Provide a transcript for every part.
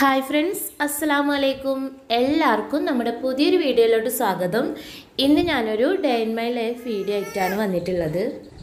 Hi friends അസ്സലാമു അലൈക്കും എല്ലാവർക്കും നമ്മുടെ പുതിയൊരു വീഡിയോയിലോട്ട് സ്വാഗതം ഇന്ന് ഞാനൊരു day in my life video ആയിട്ടാണ് വന്നിട്ടുള്ളത്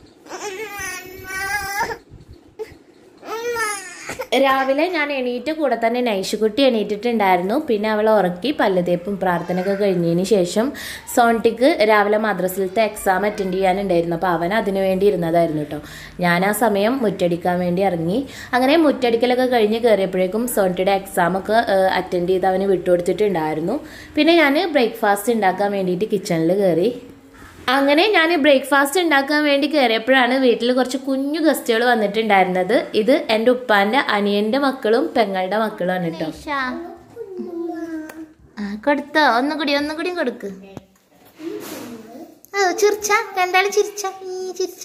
രാവിലെ ഞാൻ എണീറ്റ കൂടെ തന്നെ നൈഷുകുട്ടി എണീറ്റിട്ടുണ്ടായിരുന്നു പിന്നെ അവളെ ഉറക്കി പല്ലുതേപ്പും പ്രാർത്ഥനയൊക്കെ കഴിഞ്ഞതിന് ശേഷം സോൺട്ടിക്ക് രാവിലെ മദ്രസിലത്തെ എക്സാം അറ്റൻഡ് ചെയ്യാനുണ്ടായിരുന്നു അപ്പോൾ അവൻ അതിനു വേണ്ടി ഇരുന്നതായിരുന്നു കേട്ടോ ഞാൻ ആ സമയം മുറ്റടിക്കാൻ വേണ്ടി ഇറങ്ങി അങ്ങനെ മുറ്റടിക്കലൊക്കെ കഴിഞ്ഞ് കയറിയപ്പോഴേക്കും സോൺട്ടിയുടെ എക്സാമൊക്കെ അറ്റൻഡ് ചെയ്ത് അവന് വിട്ടുകൊടുത്തിട്ടുണ്ടായിരുന്നു പിന്നെ ഞാൻ ബ്രേക്ക്ഫാസ്റ്റ് ഉണ്ടാക്കാൻ വേണ്ടിയിട്ട് കിച്ചണിൽ കയറി അങ്ങനെ ഞാൻ ബ്രേക്ക്ഫാസ്റ്റ് ഉണ്ടാക്കാൻ വേണ്ടി കയറിയപ്പോഴാണ് വീട്ടിൽ കുറച്ച് കുഞ്ഞു ഗസ്റ്റുകൾ വന്നിട്ടുണ്ടായിരുന്നത് ഇത് എൻ്റെ ഉപ്പാൻ്റെ അനിയൻ്റെ മക്കളും പെങ്ങളുടെ മക്കളുമാണ് കേട്ടോ ആ, കൊടുത്തോ ഒന്നും കൂടി ഒന്നും കൂടി കൊടുക്ക് ഓ ചിരിച്ച രണ്ടാളും ചിരിച്ച ഈ ചിരിച്ച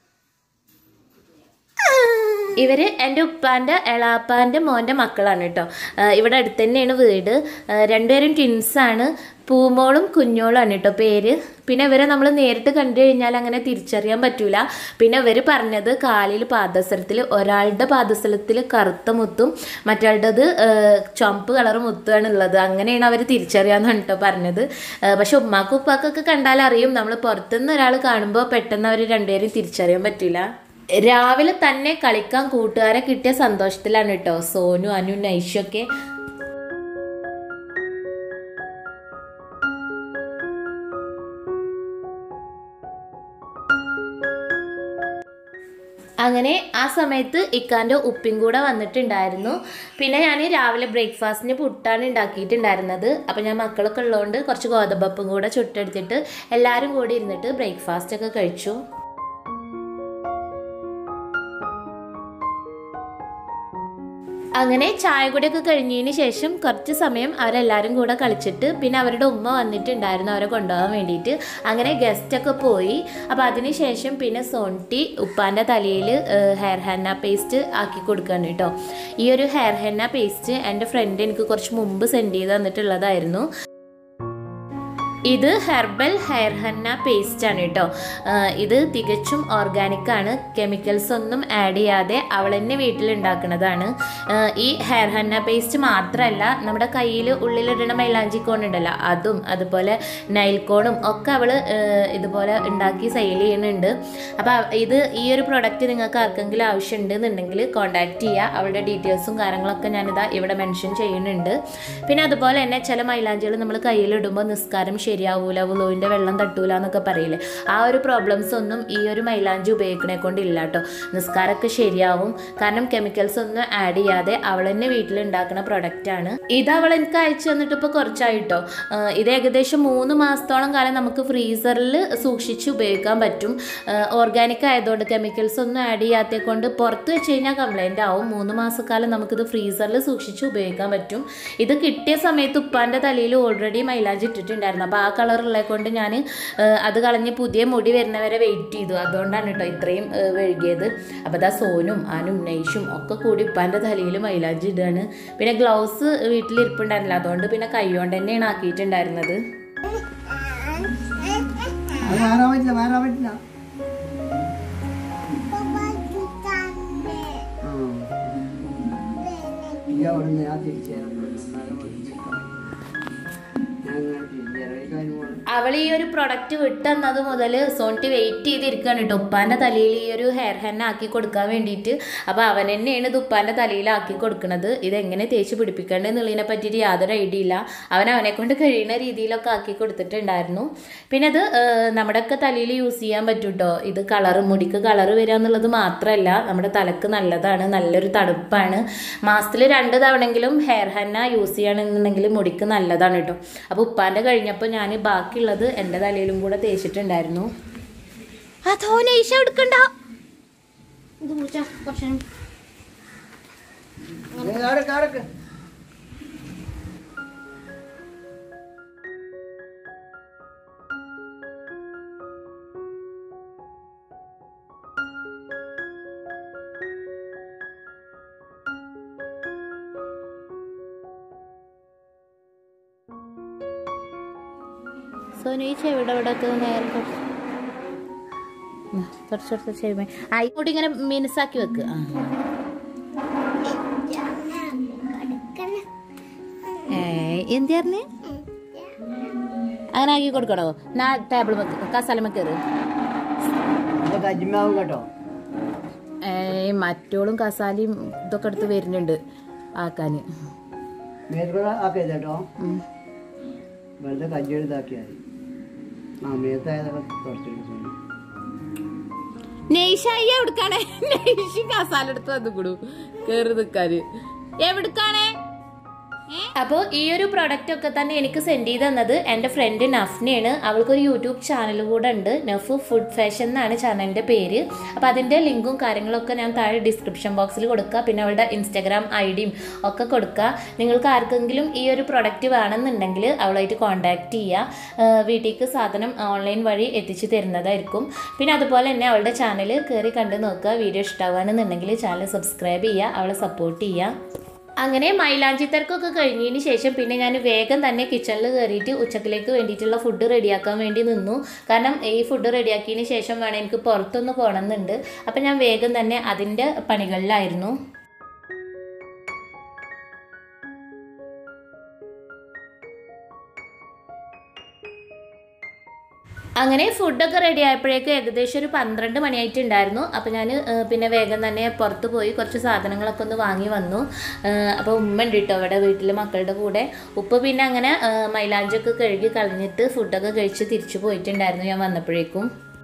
ഇവര് എൻ്റെ ഉപ്പാൻ്റെ എളാപ്പാൻ്റെ മോൻ്റെ മക്കളാണ് കേട്ടോ ആ, ഇവിടെ അടുത്ത് തന്നെയാണ് വീട് ആ, രണ്ടുപേരും ട്വിൻസാണ് പൂമോളും കുഞ്ഞോളും കേട്ടോ പേര് പിന്നെ ഇവരെ നമ്മൾ നേരിട്ട് കണ്ടു കഴിഞ്ഞാൽ അങ്ങനെ തിരിച്ചറിയാൻ പറ്റൂല പിന്നെ ഇവർ പറഞ്ഞത് കാലിൽ പാദസരത്തിൽ ഒരാളുടെ പാദസരത്തിൽ കറുത്ത മുത്തും മറ്റാളുടേത് ചുമപ്പ് കളർ മുത്തുമാണ് ഉള്ളത് അങ്ങനെയാണ് അവർ തിരിച്ചറിയാമെന്നാണ് കേട്ടോ പറഞ്ഞത് ആ, പക്ഷെ ഉമ്മാക്കും ഉപ്പാക്കൊക്കെ കണ്ടാൽ അറിയും നമ്മൾ പുറത്തുനിന്ന് ഒരാൾ കാണുമ്പോൾ പെട്ടെന്ന് അവർ രണ്ടുപേരും തിരിച്ചറിയാൻ പറ്റില്ല രാവിലെ തന്നെ കളിക്കാൻ കൂട്ടുകാരെ കിട്ടിയ സന്തോഷത്തിലാണ് കേട്ടോ സോനു അനു നൈഷൊക്കെ അങ്ങനെ ആ സമയത്ത് ഇക്കാൻ്റെ ഉപ്പിൻ കൂടെ വന്നിട്ടുണ്ടായിരുന്നു പിന്നെ ഞാൻ രാവിലെ ബ്രേക്ക്ഫാസ്റ്റിന് പുട്ടാണ് ഉണ്ടാക്കിയിട്ടുണ്ടായിരുന്നത് അപ്പോൾ ഞാൻ മക്കളൊക്കെ ഉള്ളതുകൊണ്ട് കുറച്ച് ഗോതമ്പപ്പും കൂടെ ചുട്ടെടുത്തിട്ട് എല്ലാവരും കൂടി ഇരുന്നിട്ട് ബ്രേക്ക്ഫാസ്റ്റ് ഒക്കെ കഴിച്ചു അങ്ങനെ ചായ കൂടെയൊക്കെ കഴിഞ്ഞതിന് ശേഷം കുറച്ച് സമയം അവരെല്ലാവരും കൂടെ കളിച്ചിട്ട് പിന്നെ അവരുടെ ഉമ്മ വന്നിട്ടുണ്ടായിരുന്നു അവരെ കൊണ്ടുപോകാൻ വേണ്ടിയിട്ട് അങ്ങനെ ഗസ്റ്റൊക്കെ പോയി അപ്പോൾ അതിന് ശേഷം പിന്നെ സോൺട്ടി ഉപ്പാൻ്റെ തലയിൽ ഹെയർ ഹെന്ന പേസ്റ്റ് ആക്കി കൊടുക്കുകയാണ് കേട്ടോ ഈ ഒരു ഹെയർ ഹെന്ന പേസ്റ്റ് എൻ്റെ ഫ്രണ്ട് എനിക്ക് കുറച്ച് മുമ്പ് സെൻഡ് ചെയ്ത് തന്നിട്ടുള്ളതായിരുന്നു ഇത് ഹെർബൽ ഹെയർ ഹന്ന പേസ്റ്റ് ആണ് കേട്ടോ ഇത് തികച്ചും ഓർഗാനിക് ആണ് കെമിക്കൽസ് ഒന്നും ആഡ് ചെയ്യാതെ അവൾ തന്നെ വീട്ടിലുണ്ടാക്കുന്നതാണ് ഈ ഹെയർ ഹന്ന പേസ്റ്റ് മാത്രമല്ല നമ്മുടെ കയ്യിൽ ഉള്ളിലിടണ മൈലാഞ്ചി കോൺ ഉണ്ടല്ലോ അതും അതുപോലെ നൈൽ കോണും ഒക്കെ അവൾ ഇതുപോലെ ഉണ്ടാക്കി സെയിൽ ചെയ്യുന്നുണ്ട് അപ്പോൾ ഇത് ഈ ഒരു പ്രൊഡക്റ്റ് നിങ്ങൾക്ക് ആർക്കെങ്കിലും ആവശ്യമുണ്ട് എന്നുണ്ടെങ്കിൽ കോൺടാക്ട് ചെയ്യുക അവളുടെ ഡീറ്റെയിൽസും കാര്യങ്ങളൊക്കെ ഞാനിതാ ഇവിടെ മെൻഷൻ ചെയ്യുന്നുണ്ട് പിന്നെ അതുപോലെ തന്നെ ചില മൈലാഞ്ചികൾ നമ്മൾ കയ്യിലിടുമ്പോൾ നിസ്കാരം ശരിയാവൂല വുളുവിൻ്റെ വെള്ളം തട്ടൂല എന്നൊക്കെ പറയില്ലേ ആ ഒരു പ്രോബ്ലംസ് ഒന്നും ഈ ഒരു മൈലാഞ്ചി ഉപയോഗിക്കണെ കൊണ്ടില്ല കേട്ടോ നിസ്കാരമൊക്കെ ശരിയാവും കാരണം കെമിക്കൽസ് ഒന്നും ആഡ് ചെയ്യാതെ അവൾ തന്നെ വീട്ടിലുണ്ടാക്കുന്ന പ്രൊഡക്റ്റാണ് ഇത് അവൾ എനിക്ക് അയച്ചു തന്നിട്ട് ഇപ്പോൾ കുറച്ചായിട്ടോ ആഹ് ഇത് ഏകദേശം മൂന്ന് മാസത്തോളം കാലം നമുക്ക് ഫ്രീസറിൽ സൂക്ഷിച്ച് ഉപയോഗിക്കാൻ പറ്റും ഓർഗാനിക് ആയതുകൊണ്ട് കെമിക്കൽസ് ഒന്നും ആഡ് ചെയ്യാത്തത് കൊണ്ട് പുറത്ത് വെച്ച് കഴിഞ്ഞാൽ കംപ്ലൈൻ്റ് ആവും മൂന്ന് മാസക്കാലം നമുക്കിത് ഫ്രീസറിൽ സൂക്ഷിച്ച് ഉപയോഗിക്കാൻ പറ്റും ഇത് കിട്ടിയ സമയത്ത് ഉപ്പാൻ്റെ തലയിൽ ഓൾറെഡി മൈലാഞ്ചി ഇട്ടിട്ടുണ്ടായിരുന്നു അപ്പോൾ ആ കളറുള്ളത് കൊണ്ട് ഞാൻ അത് കളഞ്ഞ് പുതിയ മുടി വരുന്നവരെ വെയിറ്റ് ചെയ്തു അതുകൊണ്ടാണ് കേട്ടോ ഇത്രയും ഏഹ്, വൈകിയത് അപ്പോൾ അതാ സോനും ആനും നൈഷും ഒക്കെ കൂടി ഉപ്പാൻ്റെ തലയിൽ മൈലാഞ്ചി ഇടുകയാണ് പിന്നെ ഗ്ലൗസ് വീട്ടിലിരിപ്പുണ്ടായിരുന്നില്ല അതുകൊണ്ട് പിന്നെ കൈകൊണ്ട് തന്നെയാണ് ആക്കിയിട്ടുണ്ടായിരുന്നത് അത് മാറാൻ പറ്റില്ല മാറാൻ പറ്റില്ല ആ. ഈ അവിടുന്ന് ഞാൻ തിരിച്ചു തരാം എന്നാലും ഒളിച്ചിരിക്കാം. ഞാൻ ഇങ്ങനെ തിരിച്ചു തരാം. ഈ കാര്യം പോലെ. അവൾ ഈ ഒരു പ്രൊഡക്റ്റ് വിട്ടെന്നത് മുതൽ സോൺട്ടി വെയിറ്റ് ചെയ്തിരിക്കുകയാണ് കേട്ടോ ഉപ്പാൻ്റെ തലയിൽ ഈ ഒരു ഹെയർ ഹെന്ന ആക്കി കൊടുക്കാൻ വേണ്ടിയിട്ട് അപ്പോൾ അവൻ തന്നെയാണ് ഇത് ഉപ്പാൻ്റെ തലയിൽ ആക്കി കൊടുക്കുന്നത് ഇതെങ്ങനെ തേച്ച് പിടിപ്പിക്കേണ്ടതെന്നുള്ളതിനെ പറ്റിയിട്ട് യാതൊരു ഐഡിയ ഇല്ല അവൻ അവനെ കൊണ്ട് കഴിയുന്ന രീതിയിലൊക്കെ ആക്കി കൊടുത്തിട്ടുണ്ടായിരുന്നു പിന്നെ അത് ഏഹ്, നമ്മുടെയൊക്കെ തലയിൽ യൂസ് ചെയ്യാൻ പറ്റും കേട്ടോ ഇത് കളറ് മുടിക്ക് കളറ് വരിക എന്നുള്ളത് മാത്രമല്ല നമ്മുടെ തലക്ക് നല്ലതാണ് നല്ലൊരു തണുപ്പാണ് മാസത്തിൽ രണ്ട് തവണെങ്കിലും ഹെയർ ഹെന്ന യൂസ് ചെയ്യണമെന്നുണ്ടെങ്കിൽ മുടിക്ക് നല്ലതാണ് കേട്ടോ അപ്പോൾ ഉപ്പാൻ്റെ കഴിഞ്ഞപ്പോൾ ഞാൻ ബാക്കിയുള്ളത് എൻ്റെ തലയിലും കൂടെ തേച്ചിട്ടുണ്ടായിരുന്നു അതോ നൈഷ എടുക്കണ്ട ഏ, ആടക്ക്, ആടക്ക്. സോനു ഈ ചെവിടെ ഇവിടെ നേരെ കുറച്ച് ഉം, കുറച്ച് കുറച്ച് ചെവി ആ ഇങ്ങോട്ട് ഇങ്ങനെ മിനുസാക്കി വെക്ക് ആ എന്തിയായിരുന്നു അങ്ങനെ ആക്കി കൊടുക്കണോ നാ ടേബിൾ കസാലമ കയറ് ഇത് കജിമാവും കേട്ടോ ഏയ് മറ്റോളും കസാലയും ഇതൊക്കെ എടുത്ത് വരുന്നുണ്ട് ആക്കാന് മേൽക്കൂടെ ആക്കിയത് കേട്ടോ ഉം. വെറുതെ കജ്ജി എടുത്താക്കിയാൽ മതി ആ മേത്തായതൊക്കെ തുടച്ചെടുത്തു നെയ്ഷായി എവിടുക്കാണേ നെയ്ഷി കസാല എടുത്ത് വന്നുകൂടു കേറി നിക്കാന് എവിടുക്കാണേ അപ്പോൾ ഈ ഒരു പ്രൊഡക്റ്റ് ഒക്കെ തന്നെ എനിക്ക് സെൻഡ് ചെയ്ത് തന്നത് എൻ്റെ ഫ്രണ്ട് നഫ്നയാണ് അവൾക്കൊരു യൂട്യൂബ് ചാനൽ കൂടെ ഉണ്ട് നഫ് ഫുഡ് ഫാഷൻ എന്നാണ് ചാനലിൻ്റെ പേര് അപ്പോൾ അതിൻ്റെ ലിങ്കും കാര്യങ്ങളൊക്കെ ഞാൻ താഴെ ഡിസ്ക്രിപ്ഷൻ ബോക്സിൽ കൊടുക്കുക പിന്നെ അവളുടെ ഇൻസ്റ്റാഗ്രാം ഐ ഡിയും ഒക്കെ കൊടുക്കുക നിങ്ങൾക്ക് ആർക്കെങ്കിലും ഈ ഒരു പ്രൊഡക്റ്റ് വേണമെന്നുണ്ടെങ്കിൽ അവളായിട്ട് കോൺടാക്റ്റ് ചെയ്യുക ഏഹ് വീട്ടിലേക്ക് സാധനം ഓൺലൈൻ വഴി എത്തിച്ചു തരുന്നതായിരിക്കും പിന്നെ അതുപോലെ തന്നെ അവളുടെ ചാനൽ കയറി കണ്ട് നോക്കുക വീഡിയോ ഇഷ്ടമാവുകയാണെന്നുണ്ടെങ്കിൽ ചാനൽ സബ്സ്ക്രൈബ് ചെയ്യുക അവളെ സപ്പോർട്ട് ചെയ്യുക അങ്ങനെ മൈലാഞ്ചി തിരക്കൊക്കെ കഴിഞ്ഞതിന് ശേഷം പിന്നെ ഞാൻ വേഗം തന്നെ കിച്ചണിൽ കയറിയിട്ട് ഉച്ചക്കിലേക്ക് വേണ്ടിയിട്ടുള്ള ഫുഡ് റെഡിയാക്കാൻ വേണ്ടി നിന്നു കാരണം ഈ ഫുഡ് റെഡിയാക്കിയതിന് ശേഷം വേണം എനിക്ക് പുറത്തൊന്ന് പോകണമെന്നുണ്ട് അപ്പം ഞാൻ വേഗം തന്നെ അതിൻ്റെ പണികളിലായിരുന്നു അങ്ങനെ ഫുഡൊക്കെ റെഡി ആയപ്പോഴേക്കും ഏകദേശം ഒരു പന്ത്രണ്ട് മണിയായിട്ടുണ്ടായിരുന്നു അപ്പോൾ ഞാൻ പിന്നെ വേഗം തന്നെ പുറത്ത് പോയി കുറച്ച് സാധനങ്ങളൊക്കെ ഒന്ന് വാങ്ങി വന്നു അപ്പോൾ ഉമ്മ ഉണ്ട് കേട്ടോ അവിടെ വീട്ടിൽ മക്കളുടെ കൂടെ ഉപ്പ പിന്നെ അങ്ങനെ ആ, മൈലാഞ്ചൊക്കെ കഴുകി കളഞ്ഞിട്ട് ഫുഡൊക്കെ കഴിച്ച് തിരിച്ചു പോയിട്ടുണ്ടായിരുന്നു ഞാൻ വന്നപ്പോഴേക്കും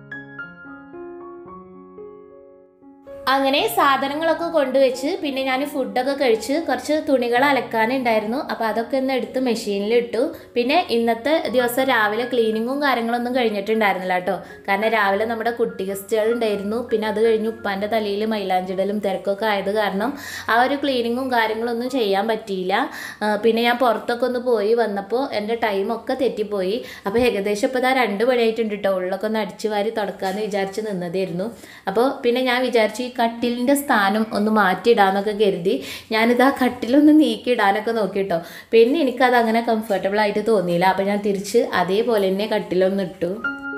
അങ്ങനെ സാധനങ്ങളൊക്കെ കൊണ്ടുവച്ച് പിന്നെ ഞാൻ ഫുഡൊക്കെ കഴിച്ച് കുറച്ച് തുണികൾ അലക്കാനുണ്ടായിരുന്നു അപ്പോൾ അതൊക്കെ ഒന്ന് എടുത്ത് മെഷീനിൽ ഇട്ടു പിന്നെ ഇന്നത്തെ ദിവസം രാവിലെ ക്ലീനിങ്ങും കാര്യങ്ങളൊന്നും കഴിഞ്ഞിട്ടുണ്ടായിരുന്നില്ല കേട്ടോ കാരണം രാവിലെ നമ്മുടെ കുട്ടി ഗസ്റ്റുകൾ ഉണ്ടായിരുന്നു പിന്നെ അത് കഴിഞ്ഞ് ഉപ്പാൻ്റെ തലയിൽ മൈലാഞ്ചിടലും തിരക്കൊക്കെ ആയത് കാരണം ആ ഒരു ക്ലീനിങ്ങും കാര്യങ്ങളൊന്നും ചെയ്യാൻ പറ്റിയില്ല ആ, പിന്നെ ഞാൻ പുറത്തൊക്കെ ഒന്ന് പോയി വന്നപ്പോൾ എൻ്റെ ടൈമൊക്കെ തെറ്റിപ്പോയി അപ്പോൾ ഏകദേശം ഇപ്പോൾ ഇതാ രണ്ട് മണിയായിട്ടുണ്ട് കേട്ടോ ഉള്ളൊക്കെ ഒന്ന് അടിച്ചു വാരി തുടക്കാമെന്ന് വിചാരിച്ച് നിന്നതായിരുന്നു അപ്പോൾ പിന്നെ ഞാൻ വിചാരിച്ചു ഈ കട്ടിലിൻ്റെ സ്ഥാനം ഒന്ന് മാറ്റിയിടാന്നൊക്കെ കരുതി ഞാനിത് ആ കട്ടിലൊന്ന് നീക്കിയിടാനൊക്കെ നോക്കി കേട്ടോ പിന്നെ എനിക്കത് അങ്ങനെ കംഫർട്ടബിൾ ആയിട്ട് തോന്നിയില്ല അപ്പോൾ ഞാൻ തിരിച്ച് അതേപോലെ തന്നെ കട്ടിലൊന്ന് ഇട്ടു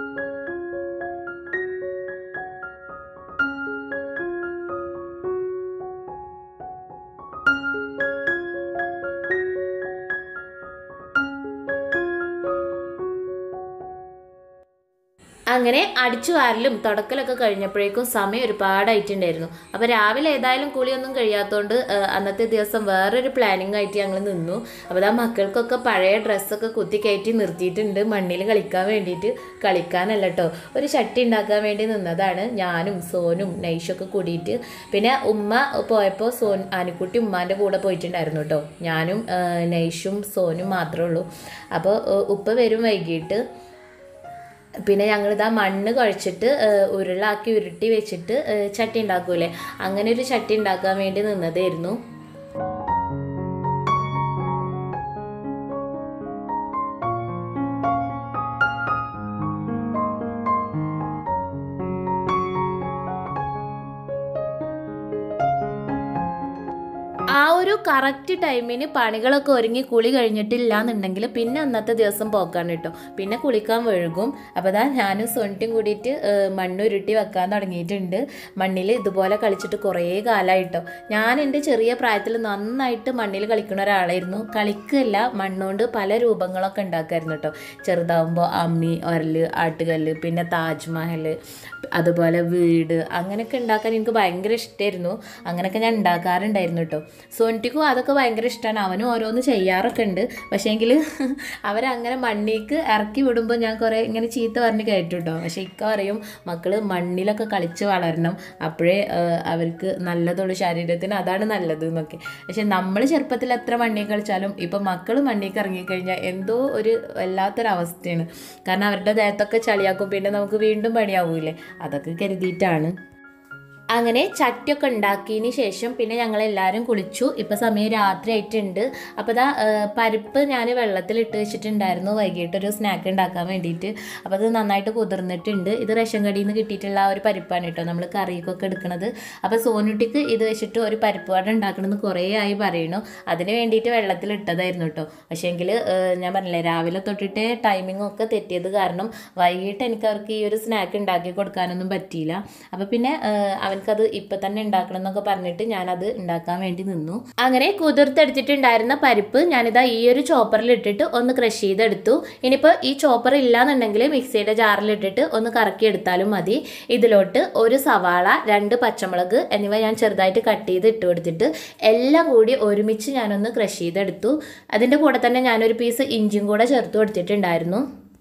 അങ്ങനെ അടിച്ചു വാരലും തുടക്കലൊക്കെ കഴിഞ്ഞപ്പോഴേക്കും സമയം ഒരുപാടായിട്ടുണ്ടായിരുന്നു അപ്പോൾ രാവിലെ ഏതായാലും കുളിയൊന്നും കഴിയാത്തതുകൊണ്ട് ആ, അന്നത്തെ ദിവസം വേറൊരു പ്ലാനിങ് ആയിട്ട് ഞങ്ങൾ നിന്നു അപ്പോൾ ആ മക്കൾക്കൊക്കെ പഴയ ഡ്രസ്സൊക്കെ കുത്തി കയറ്റി നിർത്തിയിട്ടുണ്ട് മണ്ണിൽ കളിക്കാൻ വേണ്ടിയിട്ട് കളിക്കാനല്ല കേട്ടോ ഒരു ചട്ടി ഉണ്ടാക്കാൻ വേണ്ടി നിന്നതാണ് ഞാനും സോനും നൈഷൊക്കെ കൂടിയിട്ട് പിന്നെ ഉമ്മ പോയപ്പോൾ സോൻ ആനിക്കുട്ടി ഉമ്മാൻ്റെ കൂടെ പോയിട്ടുണ്ടായിരുന്നു കേട്ടോ ഞാനും ആ, നൈഷും സോനും മാത്രമേ ഉള്ളൂ അപ്പോൾ ഉപ്പ വരും വൈകിട്ട് പിന്നെ ഞങ്ങളിതാ മണ്ണ് കുഴച്ചിട്ട് ഏഹ്, ഉരുളാക്കി ഉരുട്ടി വെച്ചിട്ട് ഏഹ്, ചട്ടി ഉണ്ടാക്കൂലേ അങ്ങനെ ഒരു ചട്ടി ഉണ്ടാക്കാൻ വേണ്ടി നിന്നതായിരുന്നു ആ ഒരു കറക്റ്റ് ടൈമിന് പണികളൊക്കെ ഒരുങ്ങി കുളി കഴിഞ്ഞിട്ടില്ല എന്നുണ്ടെങ്കിൽ പിന്നെ അന്നത്തെ ദിവസം പോക്കാണ് കേട്ടോ പിന്നെ കുളിക്കാൻ വഴുകും അപ്പോൾ അതാ ഞാനും സൊണ്ടിയും കൂടിയിട്ട് ഏഹ്, മണ്ണുരുട്ടി വെക്കാൻ തുടങ്ങിയിട്ടുണ്ട് മണ്ണിൽ ഇതുപോലെ കളിച്ചിട്ട് കുറേ കാലമായിട്ടോ ഞാൻ എൻ്റെ ചെറിയ പ്രായത്തിൽ നന്നായിട്ട് മണ്ണിൽ കളിക്കുന്ന ഒരാളായിരുന്നു കളിക്കല്ല മണ്ണുകൊണ്ട് പല രൂപങ്ങളൊക്കെ ഉണ്ടാക്കുമായിരുന്നു കേട്ടോ ചെറുതാവുമ്പോൾ അമ്മി ഒരല് ആട്ടുകല്ല് പിന്നെ താജ്മഹൽ അതുപോലെ വീട് അങ്ങനെയൊക്കെ ഉണ്ടാക്കാൻ എനിക്ക് ഭയങ്കര ഇഷ്ടമായിരുന്നു അങ്ങനെയൊക്കെ ഞാൻ ഉണ്ടാക്കാറുണ്ടായിരുന്നു കേട്ടോ സോനിറ്റിക്കും അതൊക്കെ ഭയങ്കര ഇഷ്ടമാണ് അവനും ഓരോന്ന് ചെയ്യാറൊക്കെ ഉണ്ട് പക്ഷേങ്കിൽ അവരങ്ങനെ മണ്ണിലേക്ക് ഇറക്കി വിടുമ്പോൾ ഞാൻ കുറേ ഇങ്ങനെ ചീത്ത പറഞ്ഞ് കയറ്റും കേട്ടോ പക്ഷേ ഇക്ക പറയും മക്കൾ മണ്ണിലൊക്കെ കളിച്ച് വളരണം അപ്പോഴേ ആ, അവർക്ക് നല്ലതുള്ളൂ ശരീരത്തിന് അതാണ് നല്ലത് എന്നൊക്കെ പക്ഷെ നമ്മൾ ചെറുപ്പത്തിൽ എത്ര മണ്ണിൽ കളിച്ചാലും ഇപ്പം മക്കൾ മണ്ണിലേക്ക് ഇറങ്ങിക്കഴിഞ്ഞാൽ എന്തോ ഒരു വല്ലാത്തൊരവസ്ഥയാണ് കാരണം അവരുടെ ദേഹത്തൊക്കെ ചളിയാക്കും പിന്നെ നമുക്ക് വീണ്ടും പണിയാവൂലേ അതൊക്കെ കരുതിയിട്ടാണ് അങ്ങനെ ചട്ടിയൊക്കെ ഉണ്ടാക്കിയതിന് ശേഷം പിന്നെ ഞങ്ങൾ എല്ലാവരും കുളിച്ചു ഇപ്പം സമയം രാത്രി ആയിട്ടുണ്ട് അപ്പോൾ ഇതാ ആ, പരിപ്പ് ഞാൻ വെള്ളത്തിലിട്ട് വെച്ചിട്ടുണ്ടായിരുന്നു വൈകിട്ടൊരു സ്നാക്ക് ഉണ്ടാക്കാൻ വേണ്ടിയിട്ട് അപ്പോൾ അത് നന്നായിട്ട് കുതിർന്നിട്ടുണ്ട് ഇത് റേഷൻ കടയിൽ നിന്ന് കിട്ടിയിട്ടുള്ള ആ ഒരു പരിപ്പാണ് കേട്ടോ നമ്മൾ കറിക്കൊക്കെ എടുക്കുന്നത് അപ്പോൾ സോനുട്ടിക്ക് ഇത് വെച്ചിട്ട് ഒരു പരിപ്പ് വട ഉണ്ടാക്കണമെന്ന് കുറേ ആയി പറയണു അതിന് വേണ്ടിയിട്ട് വെള്ളത്തിലിട്ടതായിരുന്നു കേട്ടോ പക്ഷേങ്കിൽ ഞാൻ പറഞ്ഞില്ലേ രാവിലെ തൊട്ടിട്ട് ടൈമിംഗ് ഒക്കെ തെറ്റിയത് കാരണം വൈകിട്ട് എനിക്ക് അവർക്ക് ഈ ഒരു സ്നാക്ക് ഉണ്ടാക്കി കൊടുക്കാനൊന്നും പറ്റിയില്ല അപ്പോൾ പിന്നെ ആ, അവന് അവനക്കത് ഇപ്പം തന്നെ ഉണ്ടാക്കണം എന്നൊക്കെ പറഞ്ഞിട്ട് ഞാനത് ഉണ്ടാക്കാൻ വേണ്ടി നിന്നു അങ്ങനെ കുതിർത്തെടുത്തിട്ടുണ്ടായിരുന്ന പരിപ്പ് ഞാനിതാ ഈ ഒരു ചോപ്പറിൽ ഇട്ടിട്ട് ഒന്ന് ക്രഷ് ചെയ്തെടുത്തു ഇനിയിപ്പോൾ ഈ ചോപ്പർ ഇല്ലാന്നുണ്ടെങ്കിൽ മിക്സിയുടെ ജാറിലിട്ടിട്ട് ഒന്ന് കറക്കി എടുത്താലും മതി ഇതിലോട്ട് ഒരു സവാള രണ്ട് പച്ചമുളക് എന്നിവ ഞാൻ ചെറുതായിട്ട് കട്ട് ചെയ്ത് ഇട്ട് കൊടുത്തിട്ട് എല്ലാം കൂടി ഒരുമിച്ച് ഞാനൊന്ന് ക്രഷ് ചെയ്തെടുത്തു അതിൻ്റെ കൂടെ തന്നെ ഞാനൊരു പീസ് ഇഞ്ചിയും കൂടെ ചേർത്ത് കൊടുത്തിട്ടുണ്ടായിരുന്നു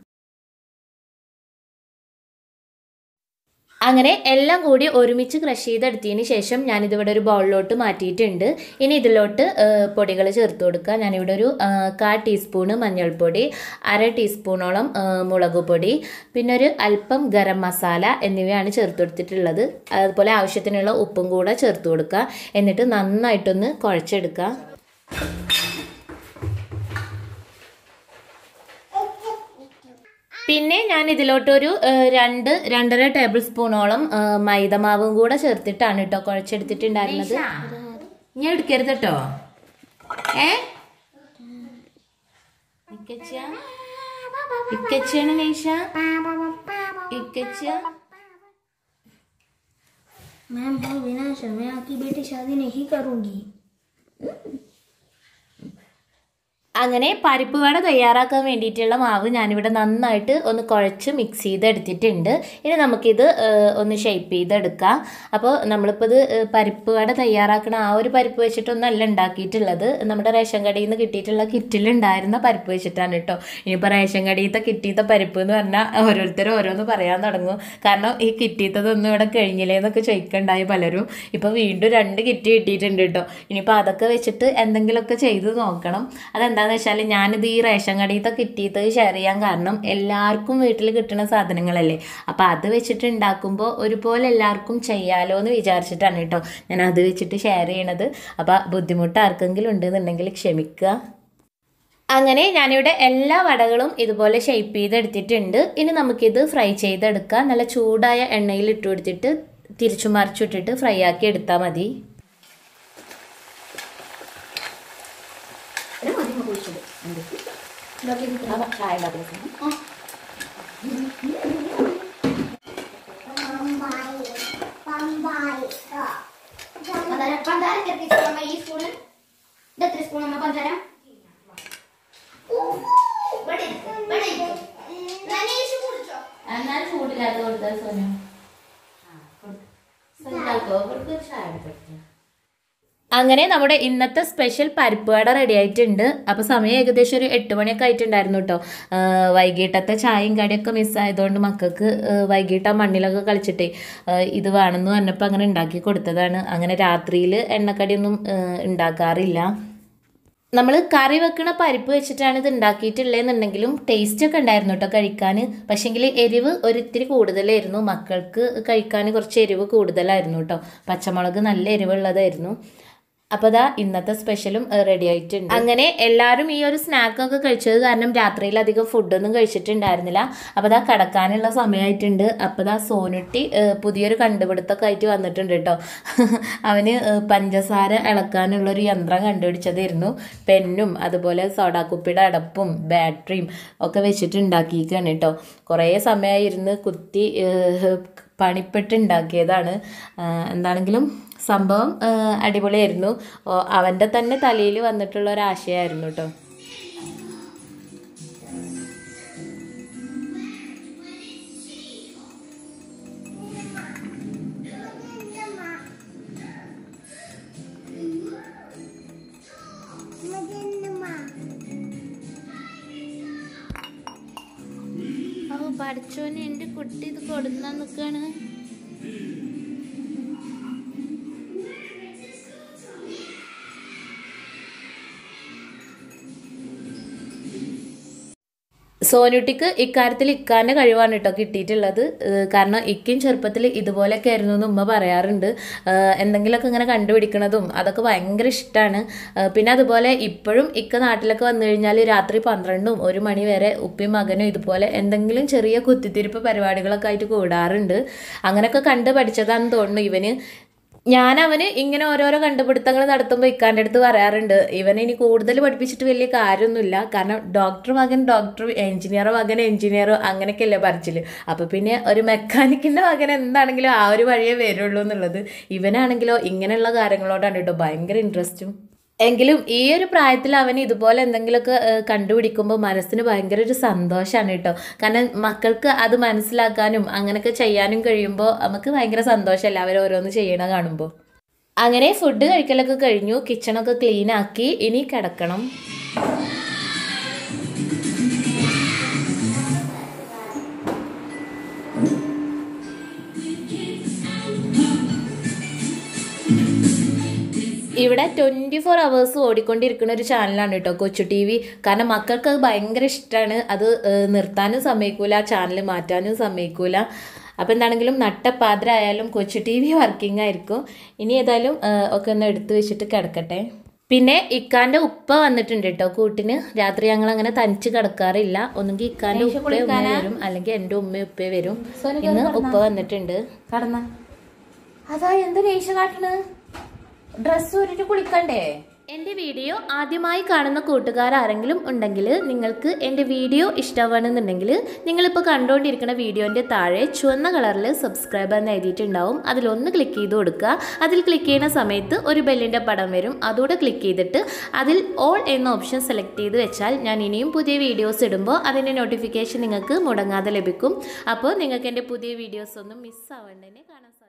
അങ്ങനെ എല്ലാം കൂടി ഒരുമിച്ച് ക്രഷ് ചെയ്തെടുത്തതിന് ശേഷം ഞാനിതിവിടെ ഒരു ബൗളിലോട്ട് മാറ്റിയിട്ടുണ്ട് ഇനി ഇതിലോട്ട് പൊടികൾ ചേർത്ത് കൊടുക്കുക ഞാനിവിടെ ഒരു ആ, കാ ടീസ്പൂണ് മഞ്ഞൾപ്പൊടി അര ടീസ്പൂണോളം ആ, മുളക് പൊടി പിന്നെ ഒരു അല്പം ഗരം മസാല എന്നിവയാണ് ചേർത്ത് കൊടുത്തിട്ടുള്ളത് അതുപോലെ ആവശ്യത്തിനുള്ള ഉപ്പും കൂടെ ചേർത്ത് കൊടുക്കുക എന്നിട്ട് നന്നായിട്ടൊന്ന് കുഴച്ചെടുക്കുക പിന്നെ ഞാൻ ഇതിലോട്ടൊരു ഏഹ്, രണ്ട് രണ്ടര ടേബിൾ സ്പൂണോളം ഏഹ്, മൈദമാവും കൂടെ ചേർത്തിട്ടാണ് കേട്ടോ കുഴച്ചെടുത്തിട്ടുണ്ടായിരുന്നത് ഞാൻ എടുക്കരുത് കേട്ടോ ഏ ഇക്കച്ചിയ ഇക്കച്ചിയാണ് നൈഷ ഇക്കച്ചിയ मैम बहुत विनाश है मैं आपकी बेटी शादी नहीं करूंगी അങ്ങനെ പരിപ്പ് വട തയ്യാറാക്കാൻ വേണ്ടിയിട്ടുള്ള മാവ് ഞാനിവിടെ നന്നായിട്ട് ഒന്ന് കുഴച്ച് മിക്സ് ചെയ്തെടുത്തിട്ടുണ്ട് ഇനി നമുക്കിത് ഏഹ്, ഒന്ന് ഷേപ്പ് ചെയ്തെടുക്കാം അപ്പോൾ നമ്മളിപ്പോൾ ഇത് ഏഹ്, പരിപ്പ് വട തയ്യാറാക്കണ ആ ഒരു പരിപ്പ് വെച്ചിട്ടൊന്നല്ല ഉണ്ടാക്കിയിട്ടുള്ളത് നമ്മുടെ റേഷൻ കടയിൽ നിന്ന് കിട്ടിയിട്ടുള്ള കിറ്റിലുണ്ടായിരുന്ന പരിപ്പ് വെച്ചിട്ടാണ് കേട്ടോ ഇനിയിപ്പോൾ റേഷൻ കടയിലത്തെ കിട്ടിയത്തെ പരിപ്പ് എന്ന് പറഞ്ഞാൽ ഓരോരുത്തരും ഓരോന്ന് പറയാൻ തുടങ്ങും കാരണം ഈ കിട്ടിയതൊന്നും ഇവിടെ കഴിഞ്ഞില്ലേ എന്നൊക്കെ ചോദിക്കണ്ടായി പലരും ഇപ്പോൾ വീണ്ടും രണ്ട് കിറ്റ് കിട്ടിയിട്ടുണ്ട് കേട്ടോ ഇനിയിപ്പോൾ അതൊക്കെ വെച്ചിട്ട് എന്തെങ്കിലുമൊക്കെ ചെയ്ത് നോക്കണം അതെന്താണെന്ന് വെച്ചാൽ ഞാനിത് ഈ റേഷൻ കടയിലത്തെ കിട്ടിയത് ഷെയർ ചെയ്യാൻ കാരണം എല്ലാവർക്കും വീട്ടിൽ കിട്ടുന്ന സാധനങ്ങളല്ലേ അപ്പോൾ അത് വെച്ചിട്ട് ഉണ്ടാക്കുമ്പോൾ ഒരുപോലെ എല്ലാവർക്കും ചെയ്യാലോ എന്ന് വിചാരിച്ചിട്ടാണ് കേട്ടോ ഞാൻ അത് വെച്ചിട്ട് ഷെയർ ചെയ്യണത് അപ്പോൾ ബുദ്ധിമുട്ട് ആർക്കെങ്കിലും ഉണ്ടെന്നുണ്ടെങ്കിൽ ക്ഷമിക്കുക അങ്ങനെ ഞാനിവിടെ എല്ലാ വടകളും ഇതുപോലെ ഷേപ്പ് ചെയ്തെടുത്തിട്ടുണ്ട് ഇനി നമുക്കിത് ഫ്രൈ ചെയ്തെടുക്കാം നല്ല ചൂടായ എണ്ണയിൽ ഇട്ട് കൊടുത്തിട്ട് തിരിച്ചു മറിച്ചിട്ടിട്ട് ഫ്രൈ ആക്കി എടുത്താൽ മതി പഞ്ചാര പഞ്ചാര എത്ര സ്പൂൺ ഈ സ്പൂണ് ഇത് എത്ര സ്പൂൺ അമ്മ പഞ്ചാര എന്നാൽ ചൂടില്ലാത്ത കൊടുത്താൽ സോനു അങ്ങനെ നമ്മുടെ ഇന്നത്തെ സ്പെഷ്യൽ പരിപ്പ് വട റെഡി ആയിട്ടുണ്ട് അപ്പോൾ സമയം ഏകദേശം ഒരു എട്ട് മണിയൊക്കെ ആയിട്ടുണ്ടായിരുന്നു കേട്ടോ വൈകിട്ടത്തെ ചായയും കടിയൊക്കെ മിസ്സായതുകൊണ്ട് മക്കൾക്ക് വൈകിട്ട് ആ മണ്ണിലൊക്കെ കളിച്ചിട്ടേ ആ, ഇത് വേണമെന്ന് പറഞ്ഞപ്പോൾ അങ്ങനെ ഉണ്ടാക്കി കൊടുത്തതാണ് അങ്ങനെ രാത്രിയിൽ എണ്ണക്കടിയൊന്നും ആ, ഉണ്ടാക്കാറില്ല നമ്മൾ കറി വെക്കണ പരിപ്പ് വെച്ചിട്ടാണ് ഇത് ഉണ്ടാക്കിയിട്ടുള്ളതെന്നുണ്ടെങ്കിലും ടേസ്റ്റ് ഒക്കെ ഉണ്ടായിരുന്നു കേട്ടോ കഴിക്കാൻ പക്ഷേങ്കിൽ എരിവ് ഒരിത്തിരി കൂടുതലായിരുന്നു മക്കൾക്ക് കഴിക്കാൻ കുറച്ച് എരിവ് കൂടുതലായിരുന്നു കേട്ടോ പച്ചമുളക് നല്ല എരിവുള്ളതായിരുന്നു അപ്പോൾ ദാ ഇന്നത്തെ സ്പെഷ്യലും റെഡി ആയിട്ടുണ്ട് അങ്ങനെ എല്ലാവരും ഈ ഒരു സ്നാക്കൊക്കെ കഴിച്ചത് കാരണം രാത്രിയിൽ അധികം ഫുഡൊന്നും കഴിച്ചിട്ടുണ്ടായിരുന്നില്ല അപ്പോൾ ദാ കിടക്കാനുള്ള സമയമായിട്ടുണ്ട് അപ്പോൾ ദാ സോനുട്ടി ഏഹ്, പുതിയൊരു കണ്ടുപിടുത്തമൊക്കെ ആയിട്ട് വന്നിട്ടുണ്ട് കേട്ടോ അവന് ഏഹ്, പഞ്ചസാര ഇളക്കാനുള്ളൊരു യന്ത്രം കണ്ടുപിടിച്ചതായിരുന്നു പെന്നും അതുപോലെ സോഡാക്കുപ്പിയുടെ അടപ്പും ബാറ്ററിയും ഒക്കെ വെച്ചിട്ട് ഉണ്ടാക്കിയിരിക്കുകയാണ് കേട്ടോ കുറേ സമയമായിരുന്ന് കുത്തി ഏഹ്, പണിപ്പെട്ട് ഉണ്ടാക്കിയതാണ് ആഹ് എന്താണെങ്കിലും സംഭവം ആഹ് അടിപൊളിയായിരുന്നു ഓ, അവൻ്റെ തന്നെ തലയിൽ വന്നിട്ടുള്ള ഒരു ആശയമായിരുന്നു കേട്ടോ ഓ പഠിച്ചോനെ എൻ്റെ കുട്ടി ഇത് കൊടുന്നാ നിൽക്കാണ് സോനുട്ടിക്ക് ഇക്കാര്യത്തിൽ ഇക്കാൻ്റെ കഴിവാണ് കേട്ടോ കിട്ടിയിട്ടുള്ളത് ഏഹ് കാരണം ഇക്കും ചെറുപ്പത്തിൽ ഇതുപോലെയൊക്കെ ആയിരുന്നു എന്ന് ഉമ്മ പറയാറുണ്ട് ഏഹ് എന്തെങ്കിലുമൊക്കെ ഇങ്ങനെ കണ്ടുപിടിക്കണതും അതൊക്കെ ഭയങ്കര ഇഷ്ടമാണ് പിന്നെ അതുപോലെ ഇപ്പോഴും ഇക്ക നാട്ടിലൊക്കെ വന്നു കഴിഞ്ഞാൽ രാത്രി പന്ത്രണ്ടും ഒരു മണി വരെ ഉപ്പയും മകനും ഇതുപോലെ എന്തെങ്കിലും ചെറിയ കുത്തിത്തിരിപ്പ് പരിപാടികളൊക്കെ ആയിട്ട് കൂടാറുണ്ട് അങ്ങനെയൊക്കെ കണ്ട് പഠിച്ചതാണെന്ന് തോന്നുന്നു ഇവന് ഞാൻ അവന് ഇങ്ങനെ ഓരോരോ കണ്ടുപിടുത്തങ്ങൾ നടത്തുമ്പോൾ ഇക്കാൻ്റെ അടുത്ത് പറയാറുണ്ട് ഇവനെ ഇനി കൂടുതൽ പഠിപ്പിച്ചിട്ട് വലിയ കാര്യമൊന്നുമില്ല കാരണം ഡോക്ടർ മകൻ ഡോക്ടർ എഞ്ചിനീയർ മകൻ എഞ്ചിനീയർ അങ്ങനെയൊക്കെയല്ലേ പറച്ചില് അപ്പോൾ പിന്നെ ഒരു മെക്കാനിക്കിൻ്റെ മകൻ എന്താണെങ്കിലും ആ ഒരു വഴിയേ വരുള്ളൂ എന്നുള്ളത് ഇവനാണെങ്കിലോ ഇങ്ങനെയുള്ള കാര്യങ്ങളോടാണ് കേട്ടോ ഭയങ്കര ഇൻട്രസ്റ്റും എങ്കിലും ഈ ഒരു പ്രായത്തിൽ അവൻ ഇതുപോലെ എന്തെങ്കിലുമൊക്കെ ഏഹ്, കണ്ടുപിടിക്കുമ്പോൾ മനസ്സിന് ഭയങ്കര ഒരു സന്തോഷമാണ് കേട്ടോ കാരണം മക്കൾക്ക് അത് മനസ്സിലാക്കാനും അങ്ങനെയൊക്കെ ചെയ്യാനും കഴിയുമ്പോൾ നമുക്ക് ഭയങ്കര സന്തോഷമല്ലേ അവർ ഓരോന്ന് ചെയ്യണ കാണുമ്പോൾ അങ്ങനെ ഫുഡ് കഴിക്കലൊക്കെ കഴിഞ്ഞു കിച്ചണൊക്കെ ക്ലീൻ ആക്കി ഇനി കിടക്കണം ഇവിടെ ട്വൻറ്റി ഫോർ അവേഴ്സ് ഓടിക്കൊണ്ടിരിക്കുന്ന ഒരു ചാനലാണ് കേട്ടോ കൊച്ചു ടി വി കാരണം മക്കൾക്ക് അത് ഭയങ്കര ഇഷ്ടമാണ് അത് ഏഹ്, നിർത്താനും സമ്മതിക്കൂല ചാനൽ മാറ്റാനും സമ്മതിക്കൂല അപ്പോൾ എന്താണെങ്കിലും നട്ടപ്പാതിരായാലും കൊച്ചു ടി വി വർക്കിംഗ് ആയിരിക്കും ഇനി ഏതായാലും ഏഹ്, ഒക്കെ ഒന്ന് എടുത്തു വെച്ചിട്ട് കിടക്കട്ടെ പിന്നെ ഇക്കാന്റെ ഉപ്പ വന്നിട്ടുണ്ട് കേട്ടോ കൂട്ടിന് രാത്രി ഞങ്ങൾ അങ്ങനെ തനിച്ച് കിടക്കാറില്ല ഒന്നുകിൽ ഇക്കാന്റെ ഉപ്പ ഉമ്മ വരും അല്ലെങ്കിൽ എൻ്റെ ഉമ്മ ഉപ്പ വരും ഇന്ന് ഉപ്പ വന്നിട്ടുണ്ട് കടന്ന അതാ എന്ത് രേഷ കാട്ടണ് ഡ്രസ്സ് ഊരിട്ട് കുളിക്കണ്ടേ എൻ്റെ വീഡിയോ ആദ്യമായി കാണുന്ന കൂട്ടുകാർ ആരെങ്കിലും ഉണ്ടെങ്കിൽ നിങ്ങൾക്ക് എൻ്റെ വീഡിയോ ഇഷ്ടമാണെന്നുണ്ടെങ്കിൽ നിങ്ങളിപ്പോൾ കണ്ടുകൊണ്ടിരിക്കുന്ന വീഡിയോൻ്റെ താഴെ ചുവന്ന കളറിൽ സബ്സ്ക്രൈബ് എന്ന് എഴുതിയിട്ടുണ്ടാവും അതിലൊന്ന് ക്ലിക്ക് ചെയ്ത് കൊടുക്കുക അതിൽ ക്ലിക്ക് ചെയ്യുന്ന സമയത്ത് ഒരു ബെല്ലിൻ്റെ പടം വരും അതോടെ ക്ലിക്ക് ചെയ്തിട്ട് അതിൽ ഓൾ എന്ന ഓപ്ഷൻ സെലക്ട് ചെയ്ത് വെച്ചാൽ ഞാൻ ഇനിയും പുതിയ വീഡിയോസ് ഇടുമ്പോൾ അതിൻ്റെ നോട്ടിഫിക്കേഷൻ നിങ്ങൾക്ക് മുടങ്ങാതെ ലഭിക്കും അപ്പോൾ നിങ്ങൾക്ക് എൻ്റെ പുതിയ വീഡിയോസ് ഒന്നും മിസ്സാവേണ്ടതിനെ കാണാൻ സാധിക്കും